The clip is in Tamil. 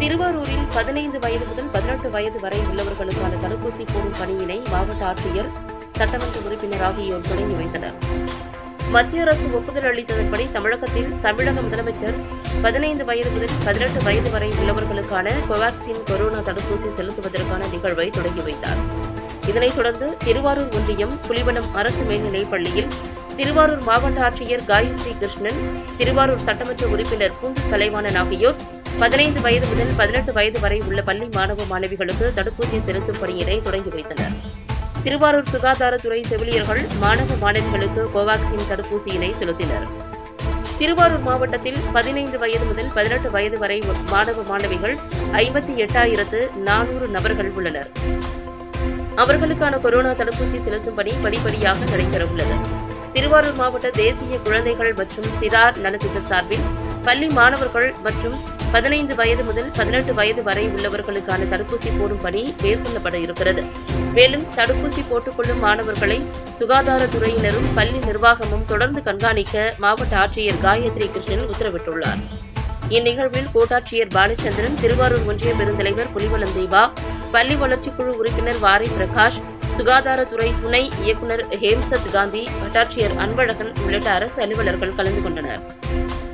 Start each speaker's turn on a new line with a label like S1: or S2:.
S1: திருவாரூரில் பதினைந்து வயது முதல் பதினெட்டு வயது வரை உள்ளவர்களுக்கான தடுப்பூசி போடும் பணியினை மாவட்ட ஆட்சியர் சட்டமன்ற உறுப்பினர் ஆகியோர் தொடங்கி வைத்தனர் மத்திய அரசு ஒப்புதல் அளித்ததன்படி தமிழகத்தில் தமிழக முதலமைச்சர் பதினைந்து வயது முதல் பதினெட்டு வயது வரை உள்ளவர்களுக்கான கோவாக்சின் கொரோனா தடுப்பூசி செலுத்துவதற்கான நிகழ்வை தொடங்கி வைத்தார் இதனைத் தொடர்ந்து திருவாரூர் ஒன்றியம் புலிவனம் அரசு மேல்நிலைப் பள்ளியில் திருவாரூர் மாவட்ட ஆட்சியர் காயத்ரி கிருஷ்ணன் திருவாரூர் சட்டமன்ற உறுப்பினர் பூண்டி கலைவாணன் ஆகியோர் பதினைந்து வயது முதல் பதினெட்டு வயது வரை உள்ள பள்ளி மாணவ மாணவிகளுக்கு தடுப்பூசி செலுத்தும் பணியினை தொடங்கி வைத்தனர் திருவாரூர் சுகாதாரத்துறை செவிலியர்கள் மாணவ மாணவிகளுக்கு கோவாக்சின் தடுப்பூசியினை செலுத்தினர் திருவாரூர் மாவட்டத்தில் பதினைந்து வயது முதல் பதினெட்டு வயது வரை மாணவ மாணவிகள் ஐம்பத்தி எட்டாயிரத்து நானூறு நபர்கள் உள்ளனர் அவர்களுக்கான கொரோனா தடுப்பூசி செலுத்தும் பணி படிப்படியாக நடைபெறவுள்ளது திருவாரூர் மாவட்ட தேசிய குழந்தைகள் மற்றும் சிறார் நலத்திட்ட சார்பில் பள்ளி மாணவர்கள் மற்றும் பதினைந்து வயது முதல் பதினெட்டு வயது வரை உள்ளவர்களுக்கான தடுப்பூசி போடும் பணி மேற்கொள்ளப்பட இருக்கிறது மேலும் தடுப்பூசி போட்டுக்கொள்ளும் மாணவர்களை சுகாதாரத்துறையினரும் பள்ளி நிர்வாகமும் தொடர்ந்து கண்காணிக்க மாவட்ட ஆட்சியர் காயத்ரி கிருஷ்ணன் உத்தரவிட்டுள்ளார் இந்நிகழ்வில் கோட்டாட்சியர் பாலச்சந்திரன் திருவாரூர் ஒன்றிய பெருந்தலைவர் புலிவலம் தேவா பள்ளி வளர்ச்சிக்குழு உறுப்பினர் வாரி பிரகாஷ் சுகாதாரத்துறை துணை இயக்குநர் ஹேம்சத் காந்தி வட்டாட்சியர் அன்பழகன் உள்ளிட்ட அரசு அலுவலர்கள் கலந்து கொண்டனர்